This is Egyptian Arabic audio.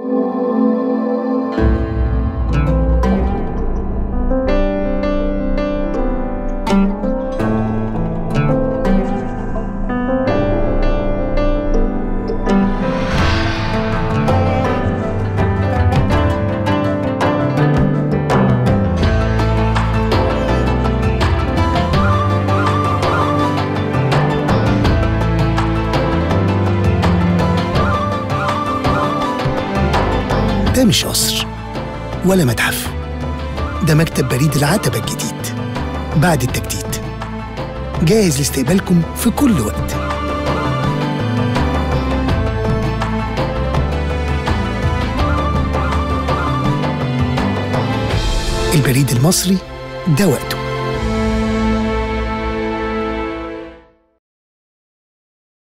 ده مش قصر ولا متحف ده مكتب بريد العتبة الجديد بعد التجديد جاهز لاستقبالكم في كل وقت البريد المصري ده وقته